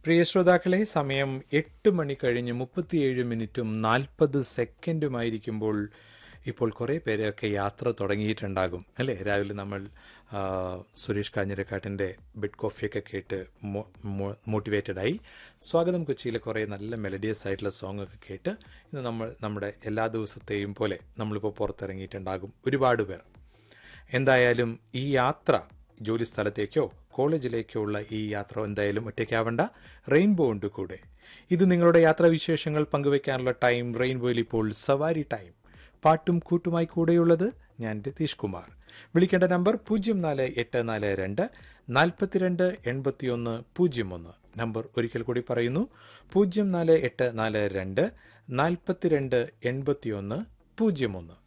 പ്രിയ ശ്രോതാക്കളെ സമയം എട്ട് മണി കഴിഞ്ഞ് മുപ്പത്തിയേഴ് മിനിറ്റും നാൽപ്പത് സെക്കൻഡുമായിരിക്കുമ്പോൾ ഇപ്പോൾ കുറേ പേരൊക്കെ യാത്ര തുടങ്ങിയിട്ടുണ്ടാകും അല്ലേ രാവിലെ നമ്മൾ ആ, സുരേഷ് കാഞ്ഞിരക്കാട്ടിൻ്റെ ബിഡ് കോഫിയൊക്കെ കേട്ട് മോട്ടിവേറ്റഡ് ആയി സ്വാഗതം കൊച്ചിയിലെ കുറേ നല്ല മെലഡിയസ് ആയിട്ടുള്ള സോങ് ഒക്കെ കേട്ട് ഇന്ന് നമ്മൾ നമ്മുടെ എല്ലാ ദിവസത്തെയും പോലെ നമ്മളിപ്പോൾ പുറത്തിറങ്ങിയിട്ടുണ്ടാകും ഒരുപാട് പേർ എന്തായാലും ഈ യാത്ര ജോലി സ്ഥലത്തേക്കോ കോളേജിലേക്കോ ഉള്ള ഈ യാത്ര എന്തായാലും ഒറ്റയ്ക്കാവണ്ട റെയിൻബോ ഉണ്ട് കൂടെ ഇത് നിങ്ങളുടെ യാത്രാവിശേഷങ്ങൾ പങ്കുവെക്കാനുള്ള ടൈം റെയിൻബോയിൽ ഇപ്പോൾ സവാരി ടൈം പാട്ടും കൂട്ടുമായി കൂടെയുള്ളത് ഞാൻ രതീഷ് കുമാർ വിളിക്കേണ്ട നമ്പർ പൂജ്യം നാല് എട്ട് നാല് രണ്ട് നാൽപ്പത്തിരണ്ട് എൺപത്തിയൊന്ന് പൂജ്യം ഒന്ന് നമ്പർ ഒരിക്കൽ കൂടി പറയുന്നു പൂജ്യം നാല് എട്ട് നാല് രണ്ട് നാൽപ്പത്തിരണ്ട് എൺപത്തിയൊന്ന് പൂജ്യം ഒന്ന്